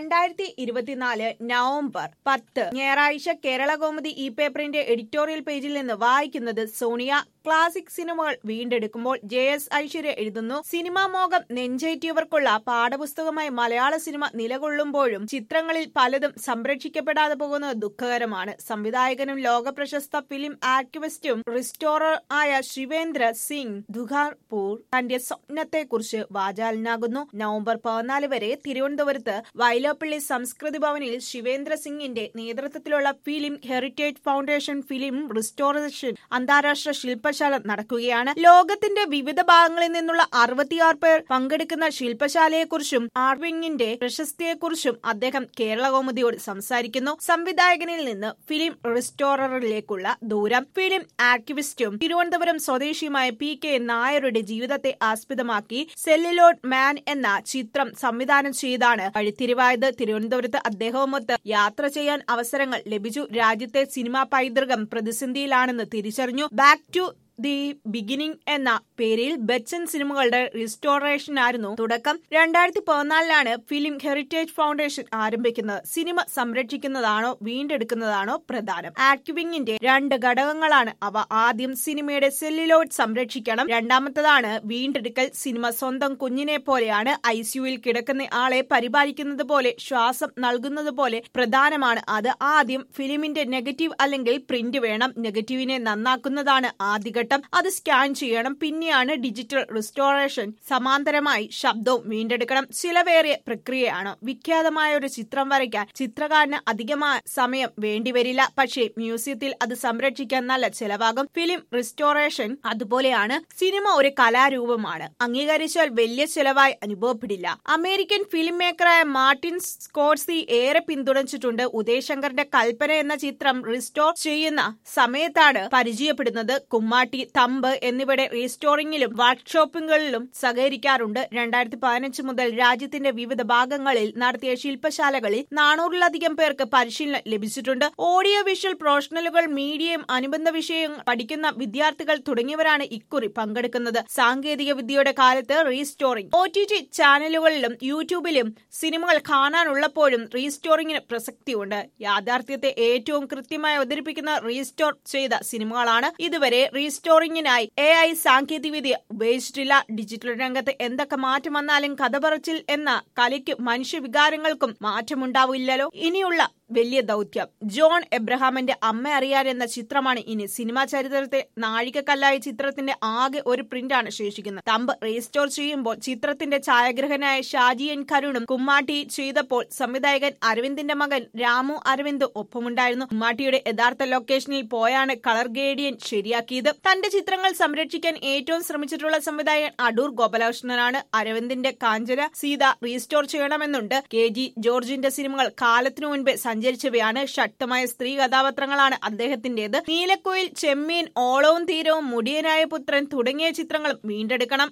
രണ്ടായിരത്തി ഇരുപത്തിനാല് നവംബർ പത്ത് ഞായറാഴ്ച കേരള കൗമുദി ഇ പേപ്പറിന്റെ എഡിറ്റോറിയൽ പേജിൽ നിന്ന് വായിക്കുന്നത് സോണിയ ക്ലാസിക് സിനിമകൾ വീണ്ടെടുക്കുമ്പോൾ ജെ എസ് ഐശ്വര്യ എഴുതുന്നു സിനിമാ മോഹം നെഞ്ചേറ്റിയവർക്കുള്ള പാഠപുസ്തകമായി മലയാള സിനിമ നിലകൊള്ളുമ്പോഴും ചിത്രങ്ങളിൽ പലതും സംരക്ഷിക്കപ്പെടാതെ പോകുന്നത് ദുഃഖകരമാണ് സംവിധായകനും ലോകപ്രശസ്ത ഫിലിം ആക്ടിവിസ്റ്റും റിസ്റ്റോറർ ആയ ശിവേന്ദ്ര സിംഗ് ദുഖാർപൂർ തന്റെ സ്വപ്നത്തെക്കുറിച്ച് വാചാലനാകുന്നു നവംബർ പതിനാല് വരെ തിരുവനന്തപുരത്ത് വൈലോപ്പള്ളി സംസ്കൃതി ഭവനിൽ ശിവേന്ദ്ര സിംഗിന്റെ നേതൃത്വത്തിലുള്ള film heritage foundation film restoration അന്താരാഷ്ട്ര ശില്പശാല നടക്കുകയാണ് ലോകത്തിന്റെ വിവിധ ഭാഗങ്ങളിൽ നിന്നുള്ള അറുപത്തിയാറ് പേർ പങ്കെടുക്കുന്ന ശില്പശാലയെക്കുറിച്ചും ആർവിംഗിന്റെ പ്രശസ്തിയെക്കുറിച്ചും അദ്ദേഹം കേരള കൗമുദിയോട് സംസാരിക്കുന്നു സംവിധായകനിൽ നിന്ന് ഫിലിം റിസ്റ്റോററിലേക്കുള്ള ദൂരം ഫിലിം ആക്ടിവിസ്റ്റും തിരുവനന്തപുരം സ്വദേശിയുമായ പി കെ നായരുടെ ജീവിതത്തെ ആസ്പദമാക്കി സെല്ലിലോഡ് മാൻ എന്ന ചിത്രം സംവിധാനം ചെയ്താണ് വഴിത്തിരിവായത് തിരുവനന്തപുരത്ത് അദ്ദേഹവുമൊത്ത് യാത്ര ചെയ്യാൻ അവസരങ്ങൾ ലഭിച്ചു രാജ്യത്തെ സിനിമാ പൈതൃകം പ്രതിസന്ധിയിലാണെന്ന് തിരിച്ചറിഞ്ഞു ബാക്ക് ടു ദി ബിഗിനിങ് എന്ന പേരിൽ ബച്ചൻ സിനിമകളുടെ റിസ്റ്റോറേഷൻ ആയിരുന്നു തുടക്കം രണ്ടായിരത്തി പതിനാലിലാണ് ഫിലിം ഹെറിറ്റേജ് ഫൗണ്ടേഷൻ ആരംഭിക്കുന്നത് സിനിമ സംരക്ഷിക്കുന്നതാണോ വീണ്ടെടുക്കുന്നതാണോ പ്രധാനം ആക്ടിവിംഗിന്റെ രണ്ട് ഘടകങ്ങളാണ് അവ ആദ്യം സിനിമയുടെ സെല്ലിലോഡ് സംരക്ഷിക്കണം രണ്ടാമത്തതാണ് വീണ്ടെടുക്കൽ സിനിമ സ്വന്തം കുഞ്ഞിനെ പോലെയാണ് ഐസിയുയിൽ കിടക്കുന്ന ആളെ പരിപാലിക്കുന്നത് പോലെ ശ്വാസം നൽകുന്നത് പോലെ പ്രധാനമാണ് അത് ആദ്യം ഫിലിമിന്റെ നെഗറ്റീവ് അല്ലെങ്കിൽ പ്രിന്റ് വേണം നെഗറ്റീവിനെ നന്നാക്കുന്നതാണ് ആദ്യഘട്ടം അത് സ്കാൻ ചെയ്യണം പിന്നെയാണ് ഡിജിറ്റൽ റിസ്റ്റോറേഷൻ സമാന്തരമായി ശബ്ദവും വീണ്ടെടുക്കണം ചിലവേറിയ പ്രക്രിയയാണ് വിഖ്യാതമായ ഒരു ചിത്രം വരയ്ക്കാൻ ചിത്രകാരന് അധികമായ സമയം വേണ്ടിവരില്ല പക്ഷേ മ്യൂസിയത്തിൽ അത് സംരക്ഷിക്കാൻ നല്ല ചെലവാകും ഫിലിം റിസ്റ്റോറേഷൻ അതുപോലെയാണ് സിനിമ ഒരു കലാരൂപമാണ് അംഗീകരിച്ചാൽ വലിയ ചെലവായി അനുഭവപ്പെടില്ല അമേരിക്കൻ ഫിലിം മേക്കറായ മാർട്ടിൻ സ്കോട്സി ഏറെ പിന്തുണച്ചിട്ടുണ്ട് ഉദയശങ്കറിന്റെ കൽപ്പന എന്ന ചിത്രം റിസ്റ്റോർ ചെയ്യുന്ന സമയത്താണ് പരിചയപ്പെടുന്നത് കുമ്മാട്ടി തമ്പ് എന്നിവയുടെ റീസ്റ്റോറിംഗിലും വർക്ക്ഷോപ്പുകളിലും സഹകരിക്കാറുണ്ട് രണ്ടായിരത്തി പതിനഞ്ച് മുതൽ രാജ്യത്തിന്റെ വിവിധ ഭാഗങ്ങളിൽ നടത്തിയ ശില്പശാലകളിൽ നാനൂറിലധികം പേർക്ക് പരിശീലനം ലഭിച്ചിട്ടുണ്ട് ഓഡിയോ വിഷ്വൽ പ്രൊഫഷണലുകൾ മീഡിയയും അനുബന്ധ വിഷയം പഠിക്കുന്ന വിദ്യാർത്ഥികൾ തുടങ്ങിയവരാണ് ഇക്കുറി പങ്കെടുക്കുന്നത് സാങ്കേതിക വിദ്യയുടെ കാലത്ത് റീസ്റ്റോറിംഗ് ഒ ടി ടി ചാനലുകളിലും യൂട്യൂബിലും സിനിമകൾ കാണാനുള്ളപ്പോഴും റീസ്റ്റോറിംഗിന് പ്രസക്തിയുണ്ട് യാഥാർത്ഥ്യത്തെ ഏറ്റവും കൃത്യമായി അവതരിപ്പിക്കുന്ന റീസ്റ്റോർ ചെയ്ത സിനിമകളാണ് ഇതുവരെ റീസ്റ്റോറിംഗിനായി എ ഐ സാങ്കേതികവിദ്യ ഉപയോഗിച്ചിട്ടില്ല ഡിജിറ്റൽ രംഗത്ത് എന്തൊക്കെ മാറ്റം വന്നാലും കഥ പറച്ചിൽ എന്ന കലയ്ക്കും മനുഷ്യവികാരങ്ങൾക്കും മാറ്റമുണ്ടാവില്ലല്ലോ ഇനിയുള്ള വലിയ ദൗത്യം ജോൺ എബ്രഹാമിന്റെ അമ്മ അറിയാൻ എന്ന ചിത്രമാണ് ഇനി സിനിമാ ചരിത്രത്തെ നാഴികക്കല്ലായ ചിത്രത്തിന്റെ ആകെ ഒരു പ്രിന്റാണ് ശേഷിക്കുന്നത് തമ്പ് റീസ്റ്റോർ ചെയ്യുമ്പോൾ ചിത്രത്തിന്റെ ഛായാഗ്രഹനായ ഷാജി എൻ കരുണും കുമ്മാട്ടി ചെയ്തപ്പോൾ സംവിധായകൻ അരവിന്ദിന്റെ മകൻ രാമു അരവിന്ദ് ഒപ്പമുണ്ടായിരുന്നു കുമ്മാട്ടിയുടെ യഥാർത്ഥ ലൊക്കേഷനിൽ പോയാണ് കളർ ഗേഡിയൻ ശരിയാക്കിയത് തന്റെ ചിത്രങ്ങൾ സംരക്ഷിക്കാൻ ഏറ്റവും ശ്രമിച്ചിട്ടുള്ള സംവിധായകൻ അടൂർ ഗോപാലകൃഷ്ണനാണ് അരവിന്ദിന്റെ കാഞ്ചന സീത റീസ്റ്റോർ ചെയ്യണമെന്നുണ്ട് കെ ജി ജോർജിന്റെ സിനിമകൾ കാലത്തിനു മുൻപേ സഞ്ചരിച്ചവയാണ് ശക്തമായ സ്ത്രീ കഥാപാത്രങ്ങളാണ് അദ്ദേഹത്തിന്റേത് നീലക്കുയിൽ ചെമ്മീൻ ഓളവും തീരവും മുടിയനായ പുത്രൻ തുടങ്ങിയ ചിത്രങ്ങളും വീണ്ടെടുക്കണം